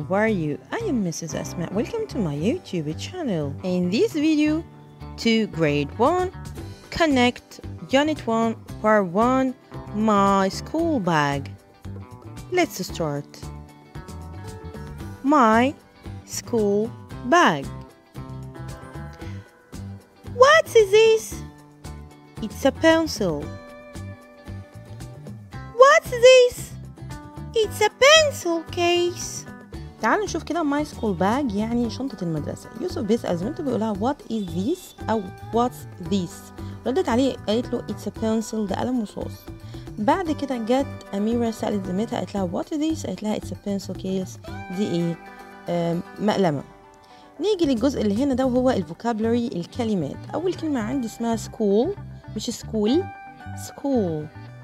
how are you? I am Mrs. Asma. Welcome to my YouTube channel. In this video, to grade 1, connect unit 1, part 1, my school bag. Let's start. My school bag. What is this? It's a pencil. What's this? It's a pencil case. تعالوا نشوف كده ماي سكول باج يعني شنطة المدرسة يوسف بيسأل زميلته بيقولها what is this أو what's this ردت عليه قالت له it's a pencil ده قلم رصاص بعد كده جت أميرة سألت زميلتها قالت لها what is this قالت لها it's a pencil case دي ايه آم، مقلمة نيجي للجزء اللي هنا ده وهو الفوكابلري الكلمات أول كلمة عندي اسمها school مش school school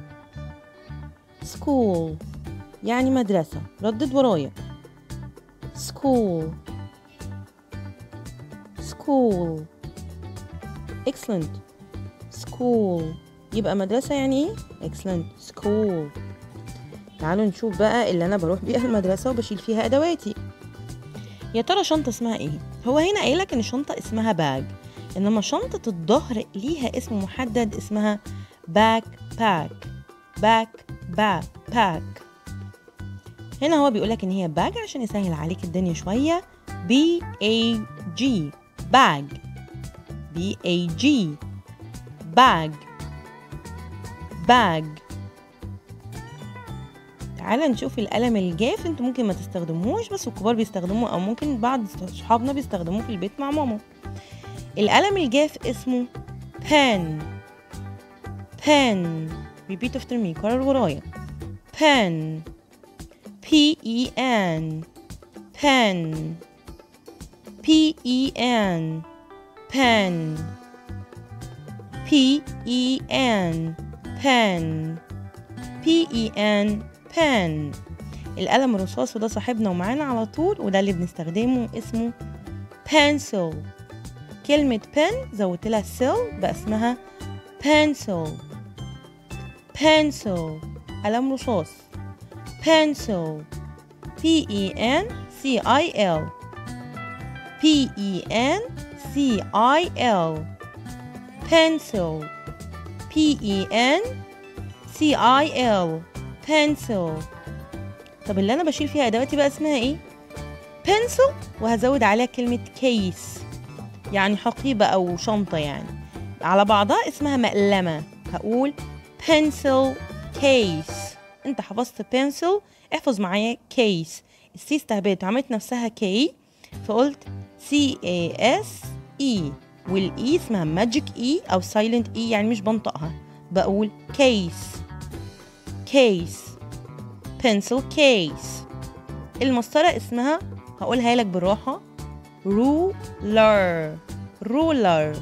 school يعني مدرسة ردد ورايا school school excellent school يبقى مدرسة يعني ايه excellent school تعالوا نشوف بقى اللي انا بروح بيها المدرسة وبشيل فيها ادواتي يا ترى شنطة اسمها ايه هو هنا قايلك ان الشنطة اسمها باج انما شنطة الظهر ليها اسم محدد اسمها باك باك باك باك باك هنا هو بيقولك ان هي باج عشان يسهل عليك الدنيا شوية B A G bag B A G bag bag تعال نشوف القلم الجاف انتوا ممكن ما تستخدموهوش بس الكبار بيستخدموه او ممكن بعض صحابنا بيستخدموه في البيت مع ماما القلم الجاف اسمه pen pen repeat after me كرر ورايا pen P E N pen P E N pen P E N pen P E N pen القلم الرصاص وده صاحبنا ومعانا على طول وده اللي بنستخدمه اسمه pencil كلمة pen زودت لها سيل بقى اسمها pencil pencil قلم رصاص pencil P E N C I L P E N C I L pencil P E N C I L pencil طب اللي انا بشيل فيها ادواتي بقى اسمها ايه pencil وهزود عليها كلمة case يعني حقيبة او شنطة يعني على بعضها اسمها مقلمة هقول pencil case انت حفظت pencil احفظ معايا case السي استهبلت وعملت نفسها كي فقلت سي اي اس اي والاي اسمها ماجيك اي او سايلنت اي يعني مش بنطقها بقول كيس كيس pencil case المسطرة اسمها هقولها لك بالراحة ruler ruler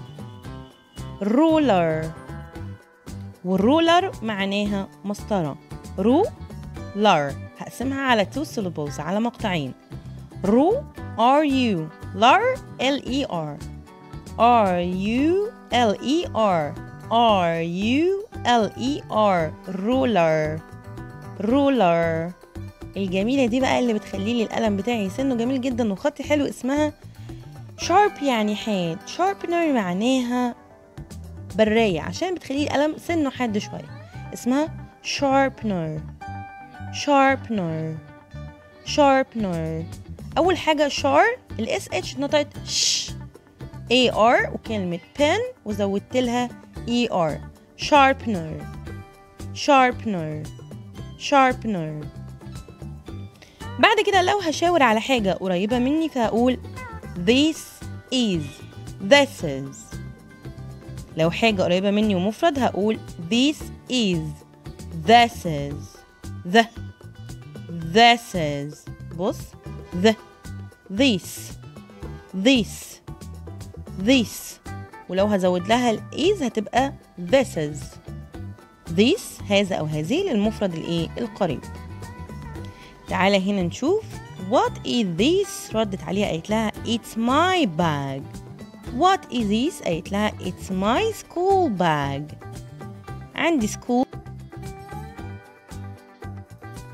ruler والرولر معناها مسطرة رو لر هقسمها على two syllables على مقطعين رو R U لر L E R R U L E R R U L E R ruler ruler الجميلة دي بقى اللي بتخلي لي القلم بتاعي سنه جميل جدا وخطي حلو اسمها sharp يعني حاد sharpener معناها براية عشان بتخلي القلم سنه حاد شوية اسمها sharpener sharpener sharpener أول حاجة شار الاس اتش نطقت ش اي ار وكلمة pen وزودت لها اي ار sharpener sharpener sharpener بعد كده لو هشاور على حاجة قريبة مني فهقول this is this is لو حاجة قريبة مني ومفرد هقول this is this is the this is بص the this this this ولو هزود لها ال is هتبقى this is this هذا أو هذه للمفرد الإيه القريب تعالى هنا نشوف what is this ردت عليها قالت لها it's my bag what is this قالت لها it's my school bag عندي school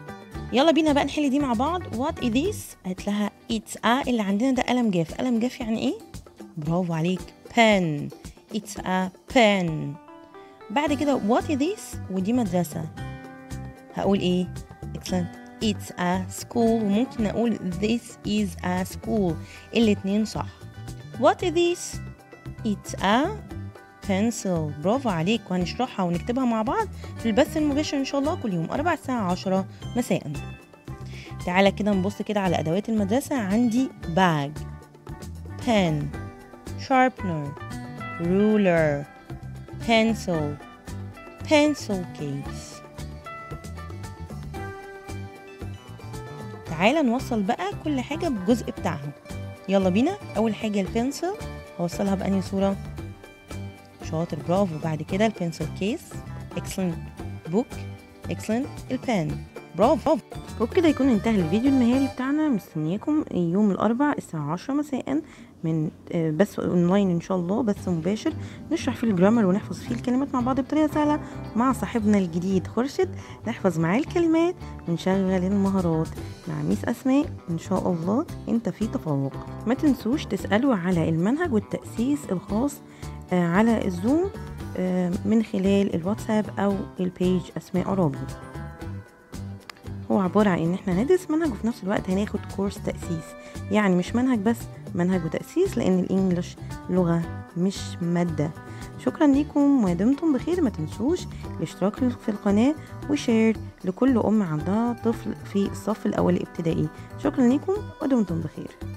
يلا بينا بقى نحل دي مع بعض what is this قالت لها it's a اللي عندنا ده قلم جاف قلم جاف يعني ايه برافو عليك pen it's a pen بعد كده what is this ودي مدرسة هقول ايه excellent it's a school وممكن اقول this is a school الاتنين صح what is this it's a pencil برافو عليك وهنشرحها ونكتبها مع بعض في البث المباشر ان شاء الله كل يوم 4 الساعة 10 مساء تعالى كده نبص كده على ادوات المدرسة عندي bag pen sharpener ruler pencil pencil case تعالى نوصل بقى كل حاجة بالجزء بتاعها يلا بينا أول حاجة البنسل هوصلها بأنهي صورة شاطر برافو بعد كده البنسل كيس excellent book excellent البان برافو وبكده يكون انتهى الفيديو المهاري بتاعنا مستنياكم يوم الأربع الساعة عشرة مساء من آه، بث اونلاين ان شاء الله بث مباشر نشرح فيه الجرامر ونحفظ فيه الكلمات مع بعض بطريقه سهله مع صاحبنا الجديد خورشيد نحفظ معاه الكلمات ونشغل المهارات مع ميس اسماء ان شاء الله انت في تفوق ما تنسوش تسالوا على المنهج والتاسيس الخاص آه، على الزوم آه، من خلال الواتساب او البيج اسماء عرابي هو عبارة عن ان احنا ندرس منهج وفي نفس الوقت هناخد كورس تأسيس يعني مش منهج بس منهج وتأسيس لان الانجليش لغة مش مادة شكرا ليكم ودمتم بخير ما تنسوش الاشتراك في القناة وشير لكل أم عندها طفل في الصف الأول الابتدائي شكرا ليكم ودمتم بخير